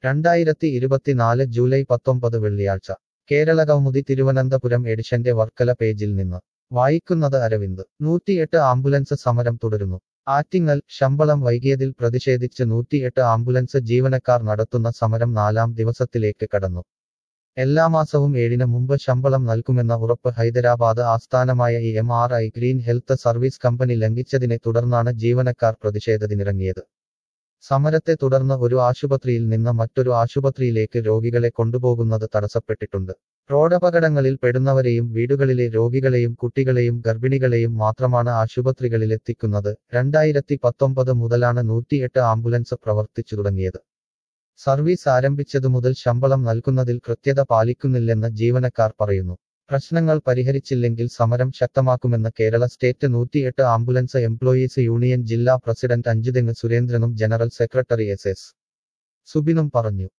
രണ്ടായിരത്തി ഇരുപത്തിനാല് ജൂലൈ പത്തൊമ്പത് വെള്ളിയാഴ്ച കേരളകൗമുദി തിരുവനന്തപുരം എഡിഷന്റെ വർക്കല പേജിൽ നിന്ന് വായിക്കുന്നത് അരവിന്ദ് നൂറ്റിയെട്ട് ആംബുലൻസ് സമരം തുടരുന്നു ആറ്റിങ്ങൽ ശമ്പളം വൈകിയതിൽ പ്രതിഷേധിച്ച് നൂറ്റിയെട്ട് ആംബുലൻസ് ജീവനക്കാർ നടത്തുന്ന സമരം നാലാം ദിവസത്തിലേക്ക് കടന്നു എല്ലാ മാസവും ഏഴിന് മുമ്പ് ശമ്പളം നൽകുമെന്ന ഉറപ്പ് ഹൈദരാബാദ് ആസ്ഥാനമായ E M R I green health service company ലംഘിച്ചതിനെ തുടർന്നാണ് ജീവനക്കാർ പ്രതിഷേധത്തിനിറങ്ങിയത് സമരത്തെ തുടർന്ന് ഒരു ആശുപത്രിയിൽ നിന്ന് മറ്റൊരു ആശുപത്രിയിലേക്ക് രോഗികളെ കൊണ്ടുപോകുന്നത് തടസ്സപ്പെട്ടിട്ടുണ്ട് റോഡപകടങ്ങളിൽ പെടുന്നവരെയും വീടുകളിലെ രോഗികളെയും കുട്ടികളെയും ഗർഭിണികളെയും മാത്രമാണ് ആശുപത്രികളിലെത്തിക്കുന്നത് രണ്ടായിരത്തി പത്തൊമ്പത് മുതലാണ് നൂറ്റിയെട്ട് ആംബുലൻസ് പ്രവർത്തിച്ചു തുടങ്ങിയത് സർവീസ് ആരംഭിച്ചതു മുതൽ ശമ്പളം നൽകുന്നതിൽ കൃത്യത പാലിക്കുന്നില്ലെന്ന് ജീവനക്കാർ പറയുന്നു പ്രശ്നങ്ങൾ പരിഹരിച്ചില്ലെങ്കിൽ സമരം ശക്തമാക്കുമെന്ന് കേരള സ്റ്റേറ്റ് നൂറ്റിയെട്ട് ആംബുലൻസ് എംപ്ലോയീസ് യൂണിയൻ ജില്ലാ പ്രസിഡന്റ് അഞ്ചുതെങ്ങ് സുരേന്ദ്രനും ജനറൽ സെക്രട്ടറി എസ് എസ് സുബിനും പറഞ്ഞു